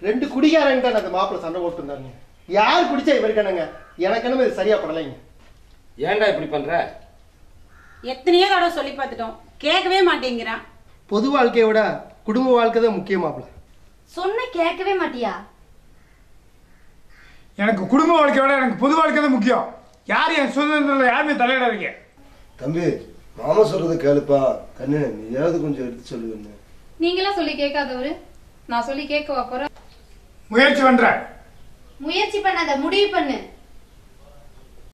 ரெண்டு குடிகாரங்க தான் அந்த மாப்பிள்ளை சண்டை போட்டுருந்தாருங்க யார் குடிச்சா இவருக்கு என்னங்க எனக்கு என்னமோ இது சரியா படலைங்க ஏன்டா இப்படி பண்ற எத்தனையோ தடவை சொல்லி பார்த்துட்டோம் கேட்கவே மாட்டேங்கிறான் பொது வாழ்க்கையை விட குடும்ப வாழ்க்கை தான் முக்கிய மாப்பிள்ளை சொன்ன கேட்கவே மாட்டியா எனக்கு குடும்ப வாழ்க்கையோட எனக்கு பொது வாழ்க்கை தான் முக்கியம் யார் என் சுதந்திரத்தில் யாருமே தலையிடாதீங்க தம்பி மாமா சொல்றதை கேளுப்பா கண்ணு நீயாவது கொஞ்சம் எடுத்து சொல்லுவேன்னு நீங்களாம் சொல்லி கேட்காதவரு நான் சொல்லி கேட்கவா போறேன் முயற்சி பண்றேன் முயற்சி பண்ணாத முடிவு பண்ணு